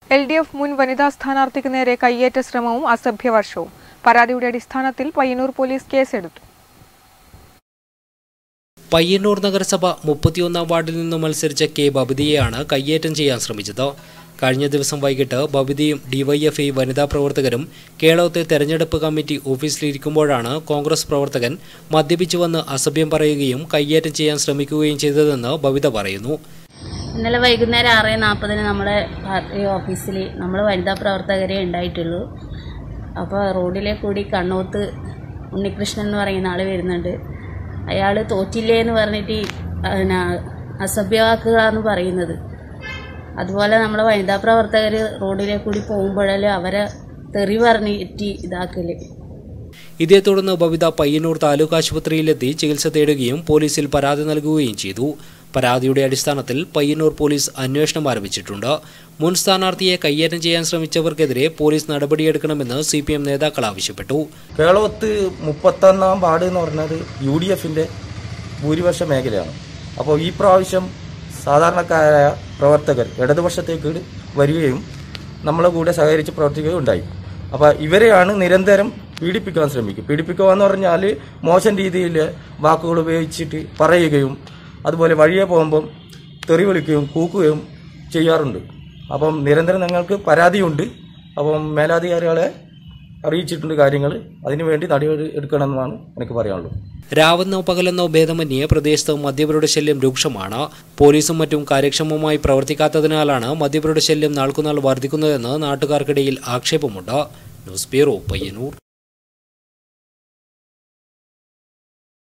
L D F മുൻ വനിതാ സ്ഥാനാർത്ഥിക്ക് നേരെ കയ്യേറ്റ ശ്രമവും അസഭ്യവർഷവും പരാതിയുടെ അടിസ്ഥാനത്തിൽ പയ്യന്നൂർ പോലീസ് കേസെടുത്തു പയ്യന്നൂർ നഗരസഭ മുപ്പത്തിയൊന്നാം വാർഡിൽ നിന്ന് മത്സരിച്ച കെ ബബിതയെയാണ് കയ്യേറ്റം ചെയ്യാൻ ശ്രമിച്ചത് കഴിഞ്ഞ ദിവസം വൈകിട്ട് ബബിതയും ഡിവൈഎഫ്ഐ വനിതാ പ്രവർത്തകരും കേളോത്തെ തെരഞ്ഞെടുപ്പ് കമ്മിറ്റി ഓഫീസിലിരിക്കുമ്പോഴാണ് കോൺഗ്രസ് പ്രവർത്തകൻ മദ്യപിച്ചു വന്ന് അസഭ്യം പറയുകയും കയ്യേറ്റം ചെയ്യാൻ ശ്രമിക്കുകയും ചെയ്തതെന്ന് ബബിത പറയുന്നു ഇന്നലെ വൈകുന്നേരം ആറ് നാൽപ്പതിന് നമ്മുടെ പാർട്ടി ഓഫീസിൽ നമ്മൾ വനിതാ പ്രവർത്തകരെ ഉണ്ടായിട്ടുള്ളൂ അപ്പോൾ റോഡിലെ കൂടി കണ്ണൂത്ത് ഉണ്ണികൃഷ്ണൻ എന്ന് പറയുന്ന ആൾ വരുന്നുണ്ട് അയാൾ തോറ്റില്ലേ എന്ന് പറഞ്ഞിട്ട് പിന്നെ അസഭ്യവാക്കുകളാണ് പറയുന്നത് അതുപോലെ നമ്മളെ വനിതാ പ്രവർത്തകർ റോഡിലെ കൂടി പോകുമ്പോഴല്ലേ അവരെ തെറി പറഞ്ഞിട്ട് ഇതാക്കല് ഇതേ തുടർന്ന് ബബിത പയ്യന്നൂർ താലൂക്ക് ആശുപത്രിയിലെത്തി ചികിത്സ തേടുകയും പോലീസിൽ പരാതി നൽകുകയും ചെയ്തു പരാതിയുടെ അടിസ്ഥാനത്തിൽ പയ്യന്നൂർ പോലീസ് അന്വേഷണം ആരംഭിച്ചിട്ടുണ്ട് മുൻ സ്ഥാനാർത്ഥിയെ കയ്യേറ്റം ചെയ്യാൻ ശ്രമിച്ചവർക്കെതിരെ പോലീസ് നടപടിയെടുക്കണമെന്ന് സി പി എം നേതാക്കൾ ആവശ്യപ്പെട്ടു കേളവത്ത് മുപ്പത്തൊന്നാം വാർഡ് എന്ന് പറഞ്ഞത് യു ഡി എഫിന്റെ ഭൂരിപക്ഷ മേഖലയാണ് അപ്പോൾ ഈ പ്രാവശ്യം സാധാരണക്കാരായ പ്രവർത്തകർ ഇടതുപക്ഷത്തേക്ക് വരികയും നമ്മളെ കൂടെ സഹകരിച്ച് പ്രവർത്തിക്കുകയും ഉണ്ടായി അപ്പോൾ ഇവരെയാണ് നിരന്തരം പീഡിപ്പിക്കാൻ ശ്രമിക്കും പീഡിപ്പിക്കുക എന്ന് പറഞ്ഞാൽ മോശം രീതിയിൽ വാക്കുകൾ ഉപയോഗിച്ചിട്ട് പറയുകയും അതുപോലെ വഴിയെ പോകുമ്പം തെറി വിളിക്കുകയും കൂക്കുകയും ചെയ്യാറുണ്ട് അപ്പം നിരന്തരം ഞങ്ങൾക്ക് പരാതിയുണ്ട് അപ്പം മേലാധികാരികളെ അറിയിച്ചിട്ടുണ്ട് കാര്യങ്ങൾ അതിനുവേണ്ടി നടപടി എടുക്കണമെന്നാണ് എനിക്ക് പറയാനുള്ളത് രാവെന്നോ പകലെന്നോ ഭേദമന്യേ പ്രദേശത്ത് മദ്യപരുടെ ശല്യം രൂക്ഷമാണ് പോലീസും മറ്റും കാര്യക്ഷമമായി പ്രവർത്തിക്കാത്തതിനാലാണ് മദ്യപരുടെ ശല്യം നാൾക്കുനാൾ വർദ്ധിക്കുന്നതെന്ന് നാട്ടുകാർക്കിടയിൽ ആക്ഷേപമുണ്ട് ന്യൂസ് ബ്യൂറോ പയ്യന്നൂർ